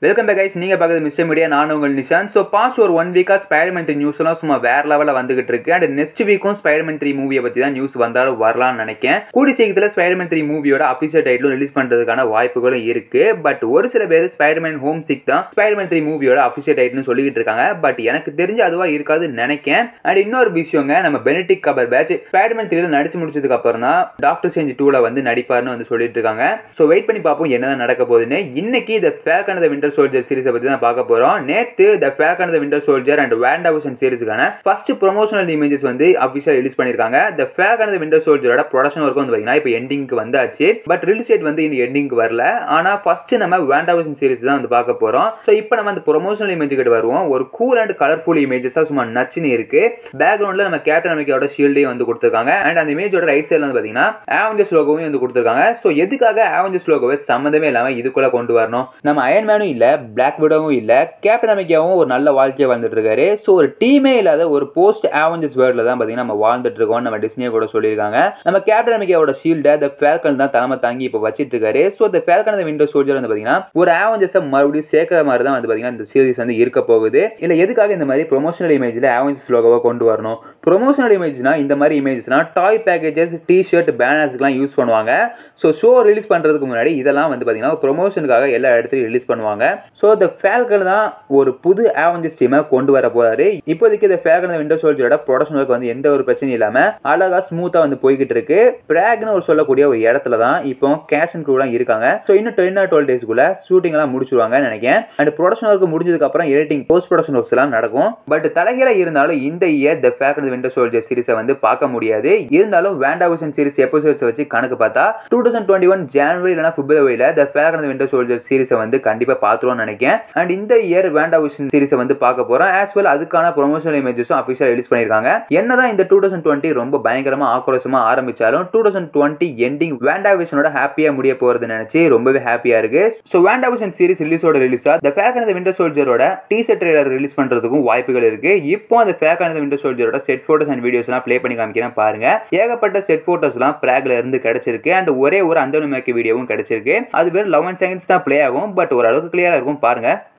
welcome back guys நீங்கள் பார்க்குறது mister media நான் உங்கள் நிஷான் ஸோ பாஸ்ட் ஒரு ஒன் வீக்காக ஸ்பைடர்மேன் த்ரீ நியூஸ்லாம் சும்மா வேற லெவலில் வந்துகிட்டு இருக்கு அண்ட் நெக்ஸ்ட் வீக்கும் ஸ்பைடர்மேன் த்ரீ மூவியை பற்றி தான் நியூஸ் வந்தாலும் வரலாம்னு நினைக்கிறேன் கூடி சீக்கிரத்தில் ஸ்பைடர்மேன் த்ரீ மூவியோட அஃபிஷியல் டைட்டிலும் ரிலீஸ் பண்ணுறதுக்கான வாய்ப்புகளும் இருக்கு பட் ஒரு சில பேர் ஸ்பைடர்மேன் ஹோம் சிக் தான் ஸ்பைடர்மேன் த்ரீ மூவியோட அஃபிஷியல் டைட்டில்னு சொல்லிக்கிட்டு இருக்காங்க பட் எனக்கு தெரிஞ்சு அதுவாக இருக்காதுன்னு நினைக்கிறேன் அண்ட் இன்னொரு விஷயங்க நம்ம பெனடிக் கபர் பேட்ச் ஸ்பைடர்மேன் த்ரீல நடிச்சு முடிச்சதுக்கு அப்புறம் தான் டாக்டர் சேஞ்ச் டூல வந்து நடிப்பார்னு வந்து சொல்லிட்டு இருக்காங்க ஸோ வெயிட் பண்ணி பார்ப்போம் என்னதான் நடக்க போகுதுன்னு இன்னைக்கு இந்த ஃபேக் அண்ட் விண்டர் சோல்ஜர் சீரிஸை பற்றி தான் பார்க்க போகிறோம் நேற்று the Falcon and Winter Soldier and WandaVision சீரிஸுக்கான ஃபர்ஸ்ட் ப்ரொமோஷனல் இமேஜஸ் வந்து அஃபிஷியல் ரிலீஸ் பண்ணியிருக்காங்க த ஃபேக் அண்ட் விண்டர் சோல்ஜரோட ப்ரொடக்ஷன் ஒர்க் வந்து பார்த்தீங்கன்னா இப்போ எண்டிங்க்கு வந்தாச்சு பட் ரிலீஸ் டேட் வந்து இன்னும் எண்டிங்க்கு வரல ஆனால் ஃபர்ஸ்ட் நம்ம வேண்டாவிஷன் சீரிஸ் தான் வந்து பார்க்க போகிறோம் ஸோ இப்போ நம்ம அந்த ப்ரொமோஷனல் இமேஜ் கிட்ட வருவோம் ஒரு கூல் அண்ட் கலர்ஃபுல் இமேஜஸாக சும்மா நச்சுன்னு இருக்கு பேக்ரவுண்டில் நம்ம கேப்டன் அமெரிக்காவோட ஷீல்டையும் வந்து கொடுத்துருக்காங்க அண்ட் அந்த இமேஜோட ரைட் சைடில் வந்து பார்த்தீங்கன்னா ஆவஞ்சஸ் லோகோவையும் வந்து கொடுத்துருக்காங்க ஸோ எதுக்காக ஆவஞ்சஸ் லோகோவை சம்மந்தமே இல்லாமல் இதுக்குள்ள கொண்டு வரணும் நம்ம அயன்மேனும் இல்லை பிளாக் விடவும் இல்லை கேப்டன் அமெரிக்காவும் ஒரு நல்ல வாழ்க்கையை வாழ்ந்துட்டு இருக்காரு ஸோ ஒரு டீமே இல்லாத ஒரு போஸ்ட் ஆவஞ்சஸ் வேர்ல்டில் தான் பார்த்தீங்கன்னா நம்ம வாழ்ந்துட்டு இருக்கோம் நம்ம டிஸ்னியை கூட சொல்லியிருக்காங்க நம்ம கேப்டன் அமெரிக்காவோட ஷீல்டை த ஃபேல்கன் தான் தலைமை தாங்கி இப்போ வச்சிட்டு இருக்காரு ஸோ இந்த ஃபேல்கன் அந்த விண்டோ சோல்ஜர் வந்து பார்த்தீங்கன்னா ஒரு ஆவஞ்சஸை மறுபடியும் சேர்க்கிற மாதிரி தான் வந்து பார்த்தீங்கன்னா இந்த சீரிஸ் வந்து இருக்க போகுது இல்லை எதுக்காக இந்த மாதிரி ப்ரொமோஷனல் இமேஜில் ஆவஞ்சஸ் லோகோவை கொண்டு வரணும் ப்ரொமோஷனல் இமேஜ்னா இந்த மாதிரி இமேஜஸ்னா டாய் பேக்கேஜஸ் டிஷர்ட் பேனர்ஸ்க்குலாம் யூஸ் பண்ணுவாங்க ஸோ ஷோ ரிலீஸ் பண்ணுறதுக்கு முன்னாடி இதெல்லாம் வந்து பார்த்தீங்கன்னா ப்ரொமோஷனுக்காக எல்லா இடத்துலையும் ரிலீஸ் பண்ணுவாங்க ஸோ இந்த ஃபேல்கன் தான் ஒரு புது ஆவஞ்சஸ் டீமை கொண்டு வர போறாரு இப்போதைக்கு இந்த ஃபேல்கன் விண்டோ சோல்ஜரோட ப்ரொடக்ஷன் ஒர்க் வந்து எந்த ஒரு பிரச்சனையும் இல்லாமல் அழகாக ஸ்மூத்தாக வந்து போய்கிட்டு இருக்கு பிராக்னு ஒரு சொல்லக்கூடிய ஒரு இடத்துல தான் இப்போ கேஷ் அண்ட் க்ரூலாம் இருக்காங்க ஸோ இன்னும் டென் ஆர் டுவெல் டேஸ்க்குள்ள ஷூட்டிங் எல்லாம் முடிச்சிருவாங்கன்னு நினைக்கிறேன் அண்ட் ப்ரொடக்ஷன் ஒர்க் முடிஞ்சதுக்கு அப்புறம் எடிட்டிங் போஸ்ட் ப்ரொடக்ஷன் ஒர்க்ஸ் எல்லாம் நடக்கும் பட் தலைகீழ இருந்தாலும் இந்த year the Falcon and Winter Soldier சீரிஸை வந்து பார்க்க முடியாது இருந்தாலும் வேண்டாவிஷன் சீரிஸ் எபிசோட்ஸ் வச்சு கணக்கு பார்த்தா டூ தௌசண்ட் டுவெண்ட்டி ஒன் ஜனவரி இல்லைனா பிப்ரவரியில் the Falcon and Winter Soldier சீரிஸை வந்து கண்டிப்பாக பார்த்துருவோம்னு நினைக்கிறேன் அண்ட் இந்த இயர் வேண்டாவிஷன் சீரிஸை வந்து பார்க்க போகிறோம் ஆஸ் வெல் அதுக்கான ப்ரொமோஷனல் இமேஜஸும் அஃபிஷியல் ரிலீஸ் பண்ணியிருக்காங்க என்னதான் இந்த டூ தௌசண்ட் டுவெண்ட்டி ரொம்ப பயங்கரமாக ஆக்ரோஷமாக ஆரம்பிச்சாலும் டூ தௌசண்ட் டுவெண்ட்டி எண்டிங் வேண்டாவிஷனோட ஹாப்பியாக முடிய போகிறது நினச்சி ரொம்பவே ஹாப்பியாக இருக்கு ஸோ வேண்டாவிஷன் சீரிஸ் ரிலீஸோட ரிலீஸாக த ஃபேக் அண்ட் விண்டர் சோல்ஜரோட டீசர் ட்ரெய்லர் ரிலீஸ் பண்ணுறதுக்கும் வாய்ப்புகள் இருக்கு இப்போ அந்த ஃபேக் அண்ட் விண்டர் சோல்ஜரோட செட் ஃபோட்டோஸ் அண்ட் வீடியோஸ்லாம் ப்ளே பண்ணி காமிக்கிறேன் பாருங்க ஏகப்பட்ட செட் ஃபோட்டோஸ்லாம் ப்ராக்ல இருந்து கிடைச்சிருக்கு அண்ட் ஒரே ஒரு அந்தோனி மேக்கி வீடியோவும் கிடைச்சிருக்கு அது வெறும் லெவன் செகண்ட்ஸ் தான் ப்ளே ஆகும் பட் ஓரளவுக்கு கிளியராக இருக்கும் பாருங்க